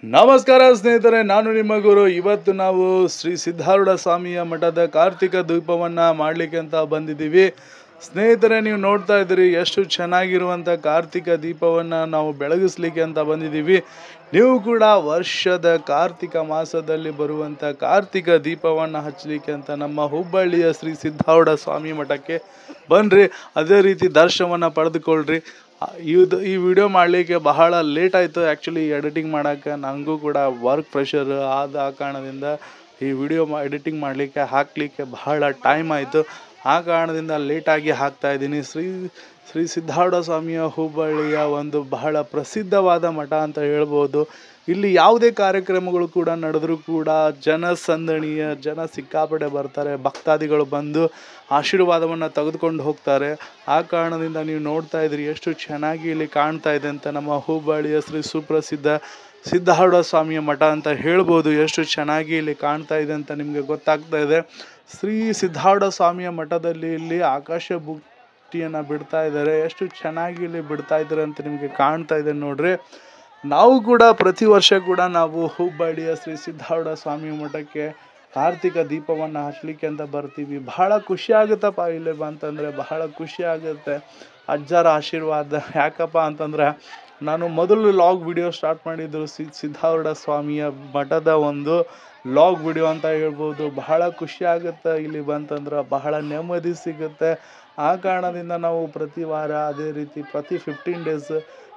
ನಮಸ್ಕಾರ ಸ್ನೇಹಿತರೆ ನಾನು ನಿಮ್ಮ ಗುರು ಇವತ್ತು ನಾವು ಶ್ರೀ ಸಿದ್ಧಾರೂಢ ಸ್ವಾಮಿಯ ಮಠದ ಕಾರ್ತಿಕ ದೀಪವನ್ನು ಮಾಡಲಿಕ್ಕೆ ಅಂತ ಬಂದಿದ್ದೀವಿ ಸ್ನೇಹಿತರೆ ನೀವು ನೋಡ್ತಾ ಇದ್ದೀರಿ ಎಷ್ಟು ಚೆನ್ನಾಗಿರುವಂಥ ಕಾರ್ತಿಕ ದೀಪವನ್ನು ನಾವು ಬೆಳಗಿಸ್ಲಿಕ್ಕೆ ಅಂತ ಬಂದಿದ್ದೀವಿ ನೀವು ಕೂಡ ವರ್ಷದ ಕಾರ್ತಿಕ ಮಾಸದಲ್ಲಿ ಬರುವಂಥ ಕಾರ್ತಿಕ ದೀಪವನ್ನು ಹಚ್ಚಲಿಕ್ಕೆ ಅಂತ ನಮ್ಮ ಹುಬ್ಬಳ್ಳಿಯ ಶ್ರೀ ಸಿದ್ಧಾರೂಢ ಸ್ವಾಮಿ ಮಠಕ್ಕೆ ಬನ್ನಿರಿ ಅದೇ ರೀತಿ ದರ್ಶನವನ್ನು ಪಡೆದುಕೊಳ್ಳ್ರಿ ಆ, ಇದು ಈ ವಿಡಿಯೋ ಮಾಡಲಿಕ್ಕೆ ಬಹಳ ಲೇಟ್ ಆಯಿತು ಆ್ಯಕ್ಚುಲಿ ಎಡಿಟಿಂಗ್ ಮಾಡೋಕ್ಕೆ ನನಗೂ ಕೂಡ ವರ್ಕ್ ಪ್ರೆಷರ್ ಆದ ಆ ಕಾರಣದಿಂದ ಈ ವಿಡಿಯೋ ಮಾ ಎಡಿಟಿಂಗ್ ಮಾಡಲಿಕ್ಕೆ ಹಾಕಲಿಕ್ಕೆ ಬಹಳ ಟೈಮ್ ಆಯಿತು ಆ ಕಾರಣದಿಂದ ಲೇಟಾಗಿ ಹಾಕ್ತಾ ಇದ್ದೀನಿ ಶ್ರೀ ಶ್ರೀ ಸಿದ್ಧಾರೂಢ ಸ್ವಾಮಿಯ ಹುಬ್ಬಳ್ಳಿಯ ಒಂದು ಬಹಳ ಪ್ರಸಿದ್ಧವಾದ ಮಠ ಅಂತ ಹೇಳ್ಬೋದು ಇಲ್ಲಿ ಯಾವುದೇ ಕಾರ್ಯಕ್ರಮಗಳು ಕೂಡ ನಡೆದರೂ ಕೂಡ ಜನಸಂದಣಿಯ ಜನ ಸಿಕ್ಕಾಪಟ್ಟೆ ಬರ್ತಾರೆ ಭಕ್ತಾದಿಗಳು ಬಂದು ಆಶೀರ್ವಾದವನ್ನು ತೆಗೆದುಕೊಂಡು ಹೋಗ್ತಾರೆ ಆ ಕಾರಣದಿಂದ ನೀವು ನೋಡ್ತಾ ಇದ್ರಿ ಎಷ್ಟು ಚೆನ್ನಾಗಿ ಇಲ್ಲಿ ಕಾಣ್ತಾ ಇದೆ ಅಂತ ನಮ್ಮ ಹುಬ್ಬಳ್ಳಿಯ ಶ್ರೀ ಸುಪ್ರಸಿದ್ಧ ಸಿದ್ಧಾರೂಢ ಸ್ವಾಮಿಯ ಮಠ ಅಂತ ಹೇಳ್ಬೋದು ಎಷ್ಟು ಚೆನ್ನಾಗಿ ಇಲ್ಲಿ ಕಾಣ್ತಾ ಇದೆ ಅಂತ ನಿಮಗೆ ಗೊತ್ತಾಗ್ತಾ ಇದೆ ಶ್ರೀ ಸಿದ್ಧಾರೂಢ ಸ್ವಾಮಿಯ ಮಠದಲ್ಲಿ ಇಲ್ಲಿ ಆಕಾಶ ಬುಟ್ಟಿಯನ್ನು ಬಿಡ್ತಾ ಇದ್ದಾರೆ ಎಷ್ಟು ಚೆನ್ನಾಗಿ ಇಲ್ಲಿ ಬಿಡ್ತಾ ಇದ್ದಾರೆ ಅಂತ ನಿಮಗೆ ಕಾಣ್ತಾ ಇದೆ ನೋಡ್ರಿ ನಾವು ಕೂಡ ಪ್ರತಿ ವರ್ಷ ಕೂಡ ನಾವು ಹುಬ್ಬಳ್ಳಿಯ ಶ್ರೀ ಸಿದ್ಧಾರೂಢ ಸ್ವಾಮಿ ಮಠಕ್ಕೆ ಕಾರ್ತಿಕ ದೀಪವನ್ನು ಹಚ್ಚಲಿಕ್ಕೆ ಅಂತ ಬರ್ತೀವಿ ಬಹಳ ಖುಷಿ ಆಗುತ್ತಪ್ಪ ಇಲ್ಲಿ ಬಂತಂದರೆ ಬಹಳ ಖುಷಿ ಆಗುತ್ತೆ ಅಜ್ಜರ ಆಶೀರ್ವಾದ ಯಾಕಪ್ಪ ಅಂತಂದ್ರೆ ನಾನು ಮೊದಲು ಲಾಗ್ ವಿಡಿಯೋ ಸ್ಟಾರ್ಟ್ ಮಾಡಿದ್ದು ಸಿ ಸಿದ್ಧಾರೂಢ ಸ್ವಾಮಿಯ ಮಠದ ಒಂದು ಲಾಗ್ ವಿಡಿಯೋ ಅಂತ ಹೇಳ್ಬೋದು ಬಹಳ ಖುಷಿ ಆಗುತ್ತೆ ಇಲ್ಲಿ ಬಂತಂದ್ರೆ ಬಹಳ ನೆಮ್ಮದಿ ಸಿಗುತ್ತೆ ಆ ಕಾರಣದಿಂದ ನಾವು ಪ್ರತಿ ವಾರ ಅದೇ ರೀತಿ ಪ್ರತಿ ಫಿಫ್ಟೀನ್ ಡೇಸ್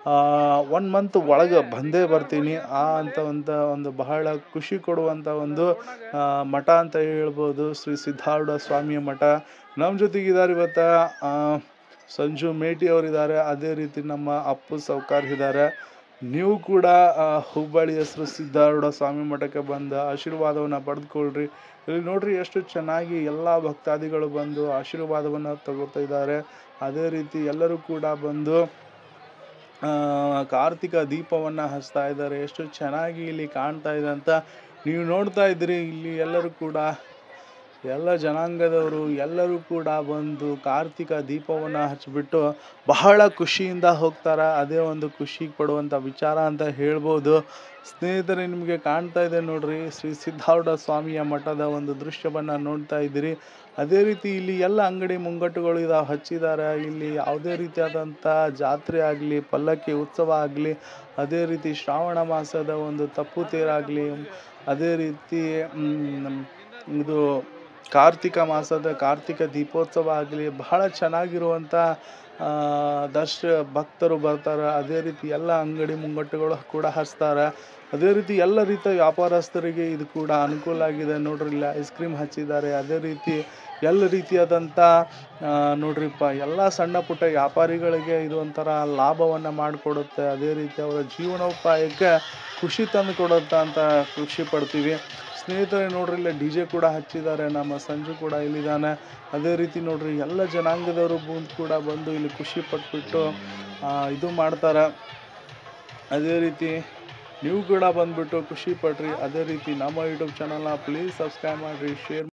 ಒನ್ ಮಂತ್ ಒಳಗೆ ಬಂದೇ ಬರ್ತೀನಿ ಆ ಅಂತ ಒಂದು ಒಂದು ಬಹಳ ಖುಷಿ ಕೊಡುವಂಥ ಒಂದು ಆ, ಮಠ ಅಂತ ಹೇಳ್ಬೋದು ಶ್ರೀ ಸಿದ್ಧಾರೂಢ ಸ್ವಾಮಿಯ ಮಠ ನಮ್ಮ ಜೊತೆಗಿದ್ದಾರೆ ಇವತ್ತು ಆ, ಸಂಜು ಮೇಟಿ ಅವರಿದ್ದಾರೆ ಅದೇ ರೀತಿ ನಮ್ಮ ಅಪ್ಪು ಸೌಕಾರ್ ಇದ್ದಾರೆ ನೀವು ಕೂಡ ಆ, ಹುಬ್ಬಳ್ಳಿಯ ಶ್ರೀ ಸಿದ್ಧಾರೂಢ ಸ್ವಾಮಿ ಮಠಕ್ಕೆ ಬಂದು ಆಶೀರ್ವಾದವನ್ನು ಪಡೆದುಕೊಳ್ಳ್ರಿ ಇಲ್ಲಿ ನೋಡ್ರಿ ಎಷ್ಟು ಚೆನ್ನಾಗಿ ಎಲ್ಲ ಭಕ್ತಾದಿಗಳು ಬಂದು ಆಶೀರ್ವಾದವನ್ನು ತಗೋತಾ ಇದ್ದಾರೆ ಅದೇ ರೀತಿ ಎಲ್ಲರೂ ಕೂಡ ಬಂದು ಆ, ಕಾರ್ತಿಕ ದೀಪವನ್ನು ಹಚ್ತಾ ಇದ್ದಾರೆ ಎಷ್ಟು ಚೆನ್ನಾಗಿ ಇಲ್ಲಿ ಕಾಣ್ತಾ ಇದೆ ಅಂತ ನೀವು ನೋಡ್ತಾ ಇದ್ದೀರಿ ಇಲ್ಲಿ ಎಲ್ಲರೂ ಕೂಡ ಎಲ್ಲ ಜನಾಂಗದವರು ಎಲ್ಲರೂ ಕೂಡ ಬಂದು ಕಾರ್ತಿಕ ದೀಪವನ್ನು ಹಚ್ಚಿಬಿಟ್ಟು ಬಹಳ ಖುಷಿಯಿಂದ ಹೋಗ್ತಾರೆ ಅದೇ ಒಂದು ಖುಷಿ ಪಡುವಂಥ ವಿಚಾರ ಅಂತ ಹೇಳ್ಬೋದು ಸ್ನೇಹಿತರೆ ನಿಮಗೆ ಕಾಣ್ತಾ ಇದೆ ನೋಡ್ರಿ ಶ್ರೀ ಸಿದ್ಧಾರೂಢ ಸ್ವಾಮಿಯ ಮಠದ ಒಂದು ದೃಶ್ಯವನ್ನು ನೋಡ್ತಾ ಇದ್ದೀರಿ ಅದೇ ರೀತಿ ಇಲ್ಲಿ ಎಲ್ಲ ಅಂಗಡಿ ಮುಂಗಟ್ಟುಗಳು ಇದಾವೆ ಹಚ್ಚಿದ್ದಾರೆ ಇಲ್ಲಿ ಯಾವುದೇ ರೀತಿಯಾದಂಥ ಜಾತ್ರೆ ಆಗಲಿ ಪಲ್ಲಕ್ಕಿ ಉತ್ಸವ ಆಗಲಿ ಅದೇ ರೀತಿ ಶ್ರಾವಣ ಮಾಸದ ಒಂದು ತಪ್ಪು ತೇರಾಗಲಿ ಅದೇ ರೀತಿ ಮ್, ಇದು ಕಾರ್ತಿಕ ಮಾಸದ ಕಾರ್ತಿಕ ದೀಪೋತ್ಸವ ಆಗಲಿ ಬಹಳ ಚೆನ್ನಾಗಿರುವಂಥ ಆ, ದರ್ಶ ಭಕ್ತರು ಬರ್ತಾರೆ ಅದೇ ರೀತಿ ಎಲ್ಲ ಅಂಗಡಿ ಮುಂಗಟ್ಟುಗಳು ಕೂಡ ಹಚ್ತಾರೆ ಅದೇ ರೀತಿ ಎಲ್ಲ ರೀತಿಯ ವ್ಯಾಪಾರಸ್ಥರಿಗೆ ಇದು ಕೂಡ ಅನುಕೂಲ ಆಗಿದೆ ನೋಡ್ರಿ ಇಲ್ಲಿ ಐಸ್ ಕ್ರೀಮ್ ಹಚ್ಚಿದ್ದಾರೆ ಅದೇ ರೀತಿ ಎಲ್ಲ ರೀತಿಯಾದಂಥ ಆ, ನೋಡ್ರಿಪ್ಪ ಎಲ್ಲ ಸಣ್ಣ ಪುಟ್ಟ ವ್ಯಾಪಾರಿಗಳಿಗೆ ಇದು ಒಂಥರ ಲಾಭವನ್ನು ಮಾಡಿಕೊಡುತ್ತೆ ಅದೇ ರೀತಿ ಅವರ ಜೀವನೋಪಾಯಕ್ಕೆ ಖುಷಿ ತಂದು ಕೊಡುತ್ತೆ ಅಂತ ಖುಷಿ ಪಡ್ತೀವಿ ಸ್ನೇಹಿತರೆ ನೋಡ್ರಿ ಇಲ್ಲಿ ಡಿ ಜೆ ಕೂಡ ಹಚ್ಚಿದ್ದಾರೆ ನಮ್ಮ ಸಂಜು ಕೂಡ ಇಲ್ಲಿದ್ದಾನೆ ಅದೇ ರೀತಿ ನೋಡ್ರಿ ಎಲ್ಲ ಜನಾಂಗದವರು ಬಂದು ಕೂಡ ಬಂದು ಇಲ್ಲಿ ಖುಷಿ ಪಟ್ಬಿಟ್ಟು ಆ, ಇದು ಮಾಡ್ತಾರೆ ಅದೇ ರೀತಿ ನೀವು ಕೂಡ ಬಂದ್ಬಿಟ್ಟು ಖುಷಿ ಪಡ್ರಿ ಅದೇ ರೀತಿ ನಮ್ಮ ಯೂಟ್ಯೂಬ್ ಚಾನಲ್ನ ಪ್ಲೀಸ್ ಸಬ್ಸ್ಕ್ರೈಬ್ ಮಾಡಿರಿ ಶೇರ್